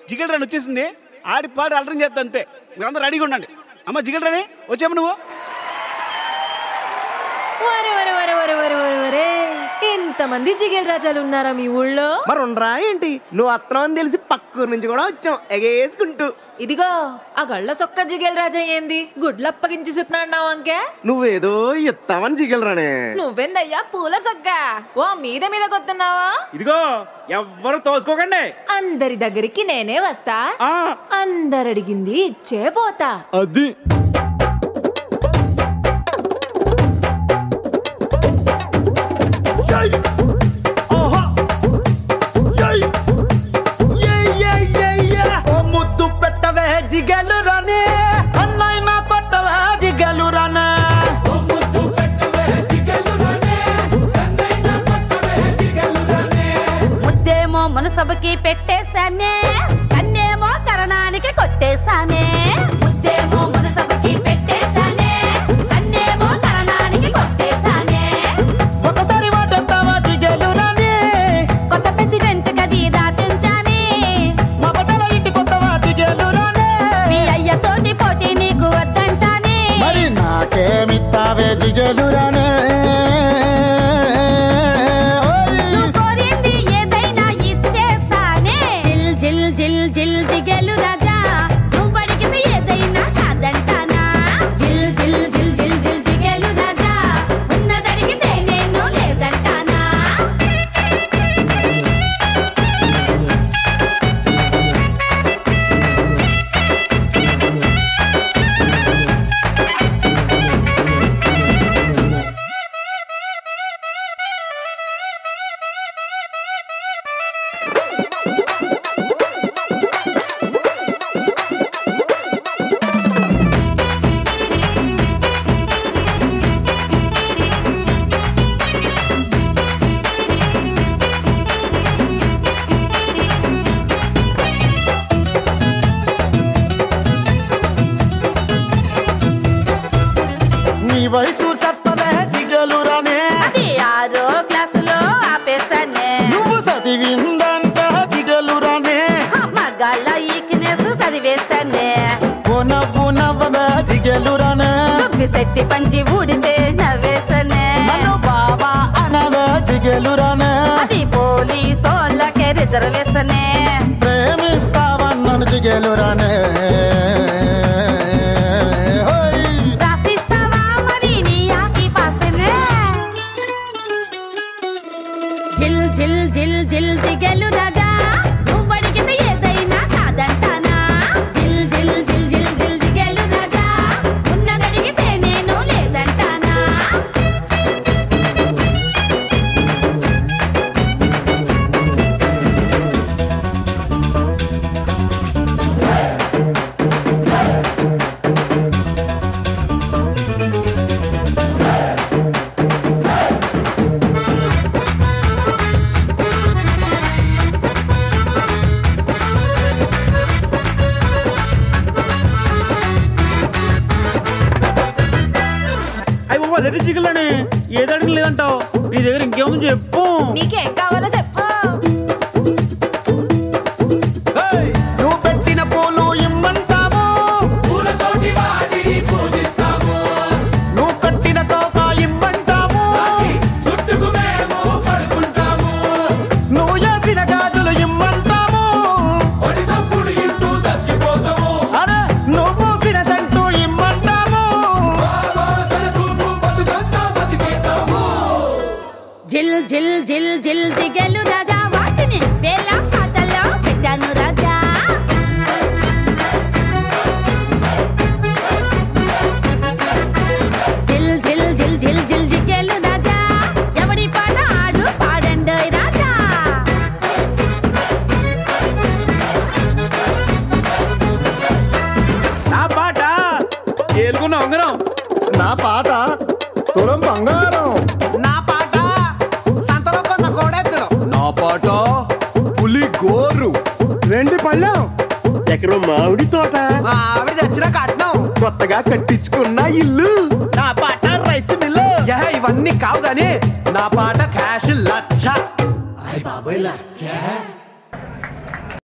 జిగల్ రాని వచ్చేసింది ఆడి పాడి అలరం చేస్తా అంతే మీరందరూ రెడీగా ఉండండి అమ్మ జిగల్ రాని వచ్చాము నువ్వు వరే వరే వరే వరే వరే వరే వరే ఎంతమంది జిగేల్ రాజాలు ఉన్నారా మీ ఊళ్ళో మరి ఉండరా ఏంటి నువ్వు అత్తనం అని తెలిసి పక్కూరు నుంచి కూడా వచ్చాం ఎగేసుకుంటూ ఇదిగో ఆ గళ్ళ సొక్క జిగేల్ రాజా ఏంది గుడ్లప్పగించి సుతున్నాడు అంకే నువ్వేదో ఇస్తావని జిగలరానే నువ్వెందయ్యా పూల సొక్క ఓ మీద మీద కొత్తున్నావా ఇదిగో ఎవ్వరు తోసుకోకండి అందరి దగ్గరికి నేనే వస్తా ఆ అందరు అడిగింది ఇచ్చే పోతా అది ముద్దు పెట్టవే జిగలు రానే అన్నైనా కొట్టవే జిగలు రానే ముద్దేమో మనసభకి పెట్టేశానే కన్నేమో కరణానికి కొట్టేశానే ముద్దేమో మనసభకి పెట్టేశానే కన్నేమో కరణానికి కొట్టేశానే ఒకసారి వాటెత్తావా జిగలు రానే కొత్త ప్రెసిడెంట్ గది దాచించానే మా బట్టల ఇంటి కొత్తవా జిగలు రానే మీ అయ్యతోటి పోటీ నీకు వద్దంటానే మరి నాకేమిస్తావే జిగలు రానే నువ్వు కోరింది ఏదైనా ఇచ్చేస్తానే జిల్ జిల్ జిల్ జిల్ జిగేలు రాజా నువ్వు అడిగింది ఏదైనా కాదంటానా జిల్ జిల్ జిల్ జిల్ జిల్ జిగేలు రాజా ఉన్నదడిగితే నేను లేదంటానా నీ వయసు సత్తవే జిగలు రానే అది ఆరో క్లాసులో ఆపేస్తానే నువ్వు చదివిందంట జిగలు రానే మగాళ్ళ ఈకినేసు చదివేస్తానే నవ్వు నవ్వవే జిగలు రానే దుబ్బి శెట్టి పంచి ఊడితే నవ్వేస్తానే నన్ను బాబా అనవే జిగలు రానే అది పోలీసోళ్ళకే రిజర్వేషనే ప్రేమిస్తావన్నను జిగలు రానే హోయ్. రాసిస్తావా మరి నీ ఆకి పాస్తేనే జిల్ జిల్ జిల్ జిల్ జిగెలు రాజా నువ్వు అడిగింది ఏదైనా కాదంటానా జిల్ జిల్ జిల్ జిల్ జిల్ జిగెలు రాజా ఉన్నదడిగితే నేను లేదంటానా అయ్యి బాబా రెడ్డి జిగలని ఏది అడిగిన లేదంటావు నీ దగ్గర ఇంకేముంది చెప్పు నీకేం కావాలో చెప్పు హేయ్! నువ్వు పెట్టిన పూలు ఇమ్మంటావు నువ్వు కట్టిన తోక ఇమ్మంటావు నువ్వు వేసిన గాజులు ఇమ్మంటావు అరే నువ్వు పూసిన సెంటు ఇమ్మంటావు జిల్ జిల్ జిల్ జిల్ జిగెలు రాజా వాటిని వేల పాటల్లో పెట్టాను రాజా జిల్ జిల్ జిల్ జిల్ జిల్ జిగెలు రాజా ఎవడి పాట ఆడు పాడండోయ్ రాజా నా పాట ఏలుకున్న ఉంగరం నా పాట తులం బంగారం నా పాట సంతలో కొన్న కోడెత్తు నా పాట పులి గోరు రెండు పళ్ళం ఎకరం మామిడి తోట ఆవిడ తెచ్చిన కట్నం కొత్తగా కట్టించుకున్న ఇల్లు నా పాట రైస్ మిల్లు ఇవన్నీ కావు గాని నా పాట క్యాష్ లచ్చ బాబాయ్ లచ్చ